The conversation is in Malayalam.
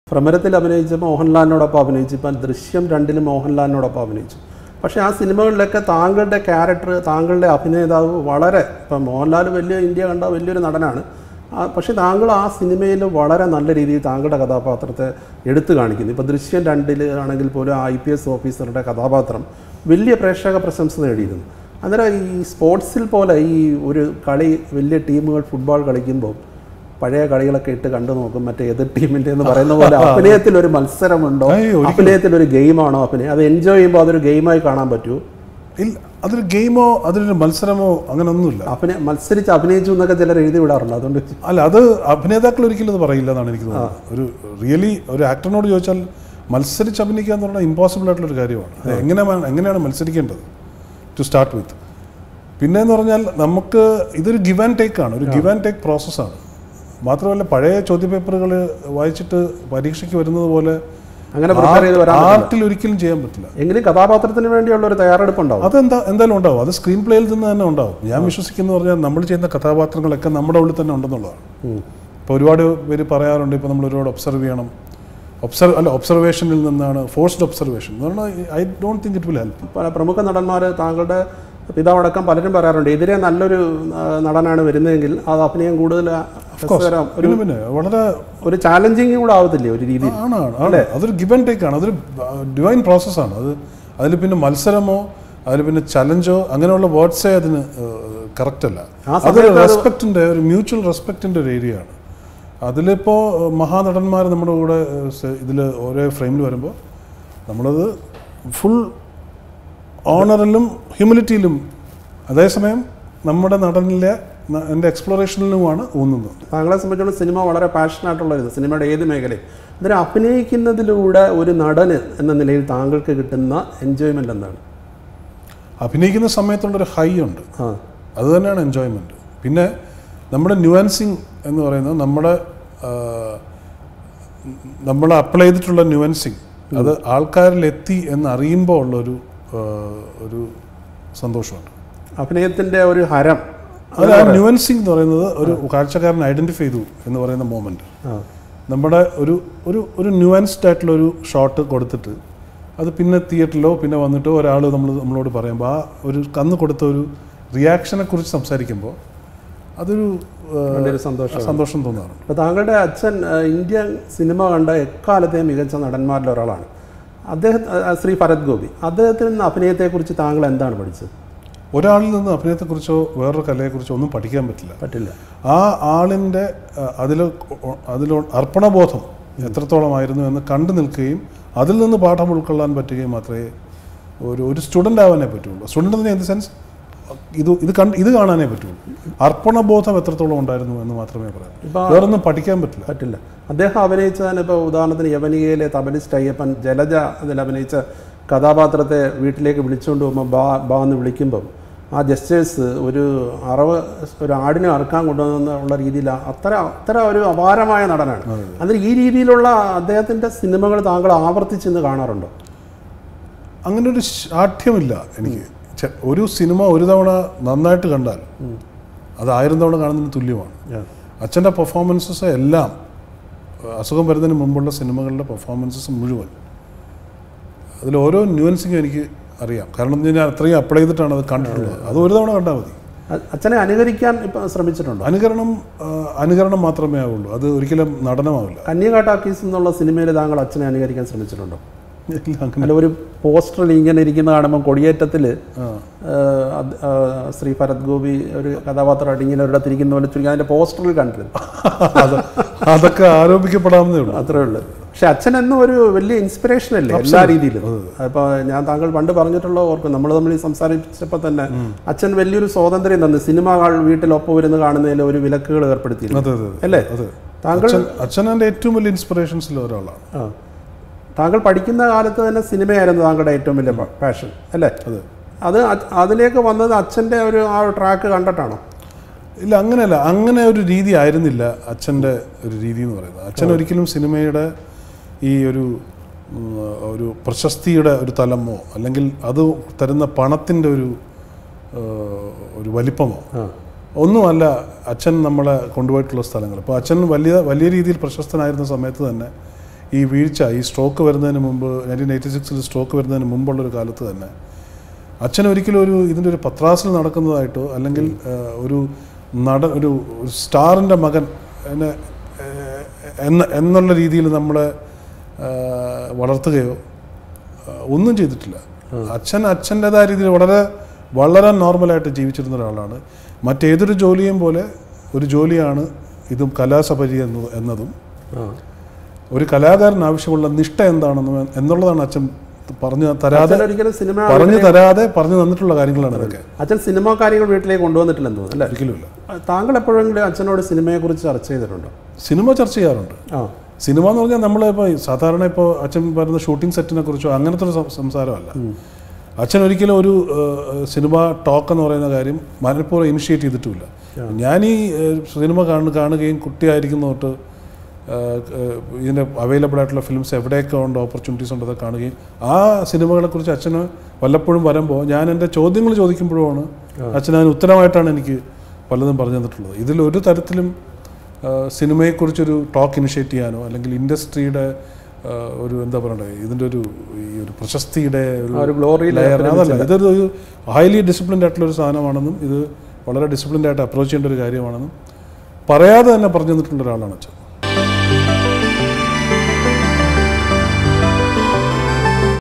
ഭ്രമരത്തിൽ അഭിനയിച്ച മോഹൻലാലിനോടൊപ്പം അഭിനയിച്ചു ഇപ്പം ദൃശ്യം രണ്ടിൽ മോഹൻലാലിനോടൊപ്പം അഭിനയിച്ചു പക്ഷേ ആ സിനിമകളിലൊക്കെ താങ്കളുടെ ക്യാരക്ടർ താങ്കളുടെ അഭിനേതാവ് വളരെ ഇപ്പം മോഹൻലാൽ വലിയ ഇന്ത്യ കണ്ട വലിയൊരു നടനാണ് ആ, പക്ഷേ താങ്കൾ ആ സിനിമയിൽ വളരെ നല്ല രീതിയിൽ താങ്കളുടെ കഥാപാത്രത്തെ എടുത്തു കാണിക്കുന്നു ഇപ്പോൾ ദൃശ്യം രണ്ടിൽ ആണെങ്കിൽ പോലും ഐ പി എസ് ഓഫീസറുടെ കഥാപാത്രം വലിയ പ്രേക്ഷക പ്രശംസ നേടിയിരുന്നു അന്നേരം ഈ സ്പോർട്സിൽ പോലെ ഈ ഒരു കളി വലിയ ടീമുകൾ ഫുട്ബോൾ കളിക്കുമ്പോൾ പഴയ കളികളൊക്കെ ഇട്ട് കണ്ടു നോക്കും മറ്റേ എതിർ ടീമിൻ്റെ എന്ന് പറയുന്ന പോലെ അഭിനയത്തിൽ ഒരു മത്സരമുണ്ടോ ഏയ്, അഭിനയത്തിൽ ഒരു ഗെയിമാണോ അഭിനയം അത് എൻജോയ് ചെയ്യുമ്പോൾ അതൊരു ഗെയിമായി കാണാൻ പറ്റുമോ ഇല്ല അതൊരു ഗെയിമോ അതിലൊരു മത്സരമോ അങ്ങനെ ഒന്നുമില്ല അഭിനയ മത്സരിച്ച് അഭിനയിച്ചു എന്നൊക്കെ ചിലർ എഴുതി വിടാറുണ്ട് അതുകൊണ്ട് അല്ല അത് അഭിനേതാക്കൾ ഒരിക്കലും അത് പറയില്ല എന്നാണ് എനിക്ക് തോന്നുന്നത് ഒരു റിയലി ഒരു ആക്ടറിനോട് ചോദിച്ചാൽ മത്സരിച്ച് അഭിനയിക്കുക എന്ന് പറഞ്ഞാൽ ഇമ്പോസിബിൾ ആയിട്ടുള്ളൊരു കാര്യമാണ് അത് എങ്ങനെ വേണം- എങ്ങനെയാണ് മത്സരിക്കേണ്ടത് ടു സ്റ്റാർട്ട് വിത്ത് പിന്നെ എന്ന് പറഞ്ഞാൽ നമുക്ക് ഇതൊരു ഗിവ് ആൻഡ് ടേക്ക് ആണ് ഒരു ഗിവ് ആൻഡ് ടേക്ക് പ്രോസസ്സാണ് മാത്രമല്ല പഴയ ചോദ്യപേപ്പറുകൾ വായിച്ചിട്ട് പരീക്ഷയ്ക്ക് വരുന്നത് പോലെ അങ്ങനെ പ്രിപ്പയർ ചെയ്ത് വരാൻ പറ്റില്ല. ആർട്ടിൽ ഒരിക്കലും ചെയ്യാൻ പറ്റില്ല എങ്കിലും കഥാപാത്രത്തിന് വേണ്ടിയുള്ള ഒരു തയ്യാറെടുപ്പ് ഉണ്ടാവും അതെന്താ എന്തായാലും ഉണ്ടാവും അത് സ്ക്രീൻ പ്ലേയിൽ നിന്ന് തന്നെ ഉണ്ടാവും ഞാൻ വിശ്വസിക്കുന്നു പറഞ്ഞാൽ നമ്മൾ ചെയ്യുന്ന കഥാപാത്രങ്ങളൊക്കെ നമ്മുടെ ഉള്ളിൽ തന്നെ ഉണ്ടെന്നുള്ളതാണ് ഇപ്പോൾ ഒരുപാട് പേര് പറയാറുണ്ട് ഇപ്പോൾ നമ്മൾ ഒരുപാട് ഒബ്സർവ് ചെയ്യണം ഒബ്സർവ് അല്ല ഒബ്സർവേഷനിൽ നിന്നാണ് ഫോഴ്സ്ഡ് ഒബ്സർവേഷൻ എന്ന് പറഞ്ഞാൽ I don't think it will help പല പ്രമുഖ നടന്മാർ താങ്കളുടെ പിതാവടക്കം പലരും പറയാറുണ്ട് എതിരെ നല്ലൊരു ആ, നടനാണ് വരുന്നതെങ്കിൽ അത് അഭിനയം കൂടുതൽ രസകരം ഒരു പിന്നെ പിന്നെ വളരെ ഒരു ചാലഞ്ചിങ് കൂടെ ആവത്തില്ലേ ഒരു രീതിയിൽ ആണ് ആണ്, ആണ് അതൊരു ഗിവ് ആൻഡ് ടേക്ക് ആണ് അതൊരു ഡിവൈൻ പ്രോസസ്സാണ് അത് അതിൽ പിന്നെ മത്സരമോ അതിൽ പിന്നെ ചലഞ്ചോ അങ്ങനെയുള്ള വേർഡ്സേ അതിന് കറക്റ്റ് അല്ല ആ അതൊരു സമയത്ത് അത് റെസ്പെക്റ്റിൻ്റെ ഒരു മ്യൂച്വൽ റെസ്പെക്റ്റിൻ്റെ ഒരു ഏരിയ ആണ് അതിലിപ്പോൾ മഹാനടന്മാർ നമ്മുടെ കൂടെ ഇതിൽ ഓരോ ഫ്രെയിമിൽ വരുമ്പോൾ നമ്മളത് ഫുൾ ഓണറിലും ഹ്യൂമിലിറ്റിയിലും അതേസമയം നമ്മുടെ നടനിലെ ന- എൻ്റെ എക്സ്പ്ലോറേഷനിലുമാണ് ഊന്നുന്നത് താങ്കളെ സംബന്ധിച്ചുള്ള സിനിമ വളരെ പാഷനായിട്ടുള്ള ഇത് സിനിമയുടെ ഏത് മേഖലയും അന്നേരം അഭിനയിക്കുന്നതിലൂടെ ഒരു നടന് എന്ന നിലയിൽ താങ്കൾക്ക് കിട്ടുന്ന എൻജോയ്മെന്റ് എന്താണ് അഭിനയിക്കുന്ന സമയത്തുള്ളൊരു ഹൈ ഉണ്ട് ആ അത് തന്നെയാണ് എൻജോയ്മെൻറ്റ് പിന്നെ നമ്മുടെ ന്യൂവൻസിങ് എന്ന് പറയുന്നത് നമ്മുടെ ആ, നമ്മൾ അപ്ലൈ ചെയ്തിട്ടുള്ള ന്യൂവൻസിങ് അത് ആൾക്കാരിലെത്തി എന്ന് അറിയുമ്പോൾ ഉള്ളൊരു ആ, ഒരു സന്തോഷമുണ്ട് അഭിനയത്തിന്റെ ഒരു ഹരം അത് ആ ന്യൂവൻസിങ് എന്ന് പറയുന്നത് ഒരു കാഴ്ചക്കാരൻ ഐഡൻറ്റിഫൈ ചെയ്തു എന്ന് പറയുന്ന മോമെൻറ്റ് ആ നമ്മുടെ ഒരു ഒരു ഒരു ന്യൂവൻസ്ഡ് ആയിട്ടുള്ള ഒരു ഷോട്ട് കൊടുത്തിട്ട് അത് പിന്നെ തിയേറ്ററിലോ പിന്നെ വന്നിട്ടോ ഒരാൾ നമ്മൾ നമ്മളോട് പറയുമ്പോൾ ആ ഒരു കന്ന് കൊടുത്ത ഒരു റിയാക്ഷനെ കുറിച്ച് സംസാരിക്കുമ്പോൾ അതൊരു ആ, വലിയൊരു സന്തോഷം സന്തോഷം തോന്നാറുണ്ട് അപ്പോൾ താങ്കളുടെ അച്ഛൻ ആ, ഇന്ത്യൻ സിനിമ കണ്ട എക്കാലത്തെയും മികച്ച നടന്മാരിൽ ഒരാളാണ് അദ്ദേഹം ആ, ശ്രീ ഭരത് ഗോപി അദ്ദേഹത്തിൽ നിന്ന് അഭിനയത്തെക്കുറിച്ച് താങ്കൾ എന്താണ് പഠിച്ചത് ഒരാളിൽ നിന്ന് അഭിനയത്തെക്കുറിച്ചോ വേറൊരു കലയെക്കുറിച്ചോ ഒന്നും പഠിക്കാൻ പറ്റില്ല പറ്റില്ല ആ ആളിൻ്റെ അതിൽ അതിൽ അർപ്പണബോധം എത്രത്തോളമായിരുന്നു എന്ന് കണ്ടു നിൽക്കുകയും അതിൽ നിന്ന് പാഠം ഉൾക്കൊള്ളാൻ പറ്റുകയും മാത്രമേ ഒരു ഒരു സ്റ്റുഡൻ്റ് ആവാനേ പറ്റുള്ളൂ സ്റ്റുഡൻ്റ് ഇൻ ദ സെൻസ് ഇത് ഇത് കണ്ട് ഇത് കാണാനേ പറ്റുള്ളൂ അർപ്പണബോധം എത്രത്തോളം ഉണ്ടായിരുന്നു എന്ന് മാത്രമേ പറയാം ഇപ്പൊ- വേറൊന്നും പഠിക്കാൻ പറ്റില്ല പറ്റില്ല അദ്ദേഹം അഭിനയിച്ചതിന് ഇപ്പോൾ ഉദാഹരണത്തിന് യവനികയിലെ തബലിസ്റ്റ് അയ്യപ്പൻ ജലജ അതിൽ അഭിനയിച്ച കഥാപാത്രത്തെ വീട്ടിലേക്ക് വിളിച്ചുകൊണ്ട് പോകുമ്പോൾ ബാ ബാ എന്ന് വിളിക്കുമ്പം ആ ജസ്റ്റേഴ്സ് ഒരു അറവ് ഒരു ആടിനെ അറുക്കാൻ കൊണ്ടുവന്നുള്ള രീതിയിൽ അത്ര അത്ര ഒരു അപാരമായ നടനാണ് അതിന് ഈ രീതിയിലുള്ള അദ്ദേഹത്തിൻ്റെ സിനിമകൾ താങ്കൾ ആവർത്തിച്ചെന്ന് കാണാറുണ്ടോ അങ്ങനെ ഒരു ശാഠ്യമില്ല എനിക്ക് ചെ- ഒരു സിനിമ ഒരു തവണ നന്നായിട്ട് കണ്ടാൽ അത് ആയിരം തവണ കാണുന്നതിന് തുല്യമാണ് അച്ഛൻ്റെ പെർഫോമൻസസ് എല്ലാം ഏഹ്, അസുഖം വരുന്നതിന് മുമ്പുള്ള സിനിമകളുടെ പെർഫോമൻസസ് മുഴുവൻ അതിൽ ഓരോ ന്യൂവൻസിങ്ങും എനിക്ക് അറിയാം കാരണം ഞാൻ അത്രയും അപ്ലൈ ചെയ്തിട്ടാണ് അത് കണ്ടിട്ടുള്ളത് അത് ഒരു തവണ കണ്ടാൽ മതി അ- അച്ഛനെ അനുകരിക്കാൻ ഇപ്പം ശ്രമിച്ചിട്ടുണ്ടോ അനുകരണം ഏഹ്, അനുകരണം മാത്രമേ ആവുള്ളൂ അത് ഒരിക്കലും നടനമാവില്ല കന്യകാട്ടാക്കീസ് എന്നുള്ള സിനിമയിൽ താങ്കൾ അച്ഛനെ അനുകരിക്കാൻ ശ്രമിച്ചിട്ടുണ്ടോ ഇല്ല, അങ്ങനെ അല്ല ഒരു പോസ്റ്ററിൽ ഇങ്ങനെ ഇരിക്കുന്ന കാണുമ്പോൾ കൊടിയേറ്റത്തിൽ ആ. ശ്രീ ഭരത് ഗോപി ഒരു കഥാപാത്രമായിട്ട് ഇങ്ങനെ ഒരിടത്തിരിക്കുന്ന പോലെ ചുരുങ്ങി അതിന്റെ പോസ്റ്ററിൽ കണ്ടിരുന്നു അത് അതൊക്കെ ആരോപിക്കപ്പെടാവുന്നേ ഉള്ളൂ അത്രേ ഉള്ളൂ പക്ഷെ അച്ഛൻ എന്നും ഒരു വലിയ ഇൻസ്പിറേഷൻ അല്ലേ എല്ലാ രീതിയിലും അപ്പോൾ ഞാൻ താങ്കൾ പണ്ട് പറഞ്ഞിട്ടുള്ള ഓർക്കും നമ്മൾ തമ്മിൽ ഈ സംസാരിച്ചപ്പോൾ തന്നെ അച്ഛൻ വലിയൊരു സ്വാതന്ത്ര്യം തന്നു സിനിമകൾ വീട്ടിൽ ഒപ്പം ഇരുന്ന് കാണുന്നതിൽ ഒരു വിലക്കുകൾ ഏർപ്പെടുത്തിയിരുന്നു അതെ അതെ അതെ അല്ലേ അതെ താങ്കൾ അച്ഛൻ അച്ഛൻ എൻ്റെ ഏറ്റവും വലിയ ഇൻസ്പിറേഷൻസിൽ ഒരാളാണ് ആ. താങ്കൾ പഠിക്കുന്ന കാലത്ത് തന്നെ സിനിമയായിരുന്നു താങ്കളുടെ ഏറ്റവും വലിയ പാഷൻ അല്ലേ അതെ അത് അ- അതിലേക്ക് വന്നത് അച്ഛൻ്റെ ഒരു ആ ട്രാക്ക് കണ്ടിട്ടാണോ ഇല്ല അങ്ങനെയല്ല അങ്ങനെ ഒരു രീതി ആയിരുന്നില്ല അച്ഛൻ്റെ ഒരു രീതി എന്ന് പറയുന്നത് അച്ഛൻ ഒരിക്കലും സിനിമയുടെ ഈ ഒരു ഉം, ഒരു പ്രശസ്തിയുടെ ഒരു തലമോ അല്ലെങ്കിൽ അത് തരുന്ന പണത്തിൻ്റെ ഒരു ഏഹ്, ഒരു വലിപ്പമോ ആ. ഒന്നുമല്ല അച്ഛൻ നമ്മളെ കൊണ്ടുപോയിട്ടുള്ള സ്ഥലങ്ങൾ ഇപ്പോൾ അച്ഛൻ വലിയ വലിയ രീതിയിൽ പ്രശസ്തനായിരുന്ന സമയത്ത് തന്നെ ഈ വീഴ്ച ഈ സ്ട്രോക്ക് വരുന്നതിന് മുമ്പ് നയൻറ്റീൻ എയ്റ്റി സിക്സിൽ സ്ട്രോക്ക് വരുന്നതിന് മുമ്പുള്ളൊരു കാലത്ത് തന്നെ അച്ഛൻ ഒരിക്കലും ഒരു ഇതിൻ്റെ ഒരു പത്രാസിൽ നടക്കുന്നതായിട്ടോ അല്ലെങ്കിൽ ആ, ഒരു നട ഒരു സ്റ്റാറിൻ്റെ മകൻ എന്നെ ആ, എന്ന എന്നുള്ള രീതിയിൽ നമ്മളെ ആ, വളർത്തുകയോ ആ, ഒന്നും ചെയ്തിട്ടില്ല അച്ഛൻ അച്ഛൻ്റെതായ രീതിയിൽ വളരെ വളരെ നോർമലായിട്ട് ജീവിച്ചിരുന്ന ഒരാളാണ് മറ്റേതൊരു ജോലിയും പോലെ ഒരു ജോലിയാണ് ഇതും കലാസപരി എന്നത് എന്നതും ആ ഒരു കലാകാരന് ആവശ്യമുള്ള നിഷ്ഠ എന്താണെന്ന് എന്നുള്ളതാണ് അച്ഛൻ പറഞ്ഞു തരാതെ അച്ഛൻ ഒരിക്കലും സിനിമ പറഞ്ഞു തരാതെ പറഞ്ഞു തന്നിട്ടുള്ള കാര്യങ്ങളാണ് ഇതൊക്കെ അച്ഛൻ സിനിമ കാര്യങ്ങൾ വീട്ടിലേക്ക് കൊണ്ടുവന്നിട്ടില്ലെന്ന് തോന്നുന്നു അല്ലേ ഒരിക്കലുമില്ല താങ്കൾ എപ്പോഴെങ്കിലും അച്ഛനോട് സിനിമയെക്കുറിച്ച് ചർച്ച ചെയ്തിട്ടുണ്ടോ സിനിമ ചർച്ച ചെയ്യാറുണ്ട് ആ സിനിമ എന്ന് പറഞ്ഞാൽ നമ്മൾ ഇപ്പോൾ സാധാരണ ഇപ്പോൾ അച്ഛൻ പറയുന്ന ഷൂട്ടിംഗ് സെറ്റിനെ കുറിച്ചോ അങ്ങനത്തെ ഒരു സം- സംസാരമല്ല അച്ഛൻ ഒരിക്കലും ഒരു ഏഹ്, സിനിമ ടോക്ക് എന്ന് പറയുന്ന കാര്യം മനഃപൂർവ്വം ഇനിഷ്യേറ്റ് ചെയ്തിട്ടുമില്ല ഞാൻ ഈ ഏഹ്, സിനിമ കാണു കാണുകയും കുട്ടിയായിരിക്കുന്ന തൊട്ട് ഏഹ്, ഏഹ്, ഇതിൻ്റെ അവൈലബിൾ ആയിട്ടുള്ള ഫിലിംസ് എവിടെയൊക്കെ ഉണ്ട് ഓപ്പർച്യൂണിറ്റീസ് ഉണ്ടോ അതൊക്കെ കാണുകയും ആ സിനിമകളെക്കുറിച്ച് അച്ഛന് വല്ലപ്പോഴും വരുമ്പോൾ ഞാൻ എൻ്റെ ചോദ്യങ്ങൾ ചോദിക്കുമ്പോഴുമാണ് അച്ഛൻ അതിന് ഉത്തരമായിട്ടാണ് എനിക്ക് പലതും പറഞ്ഞു തന്നിട്ടുള്ളത് ഇതിൽ ഒരു തരത്തിലും ആ, സിനിമയെക്കുറിച്ചൊരു ടോക്ക് ഇനിഷ്യേറ്റ് ചെയ്യാനോ അല്ലെങ്കിൽ ഇൻഡസ്ട്രിയുടെ ആ, ഒരു എന്താ പറയണ്ടേ ഇതിൻ്റെ ഒരു ഈ ഒരു പ്രശസ്തിയുടെ ഒരു ആ ഒരു ഗ്ലോറിയിൽ ലെയർ അതല്ല ഇതൊരു ഒരു ഹൈലി ഡിസിപ്ലിൻഡ് ആയിട്ടുള്ള ഒരു സാധനമാണെന്നും ഇത് വളരെ ഡിസിപ്ലിൻഡ് ആയിട്ട് അപ്രോച്ച് ചെയ്യേണ്ട ഒരു കാര്യമാണെന്നും പറയാതെ തന്നെ പറഞ്ഞു തന്നിട്ടുള്ള ഒരാളാണ് അച്ഛൻ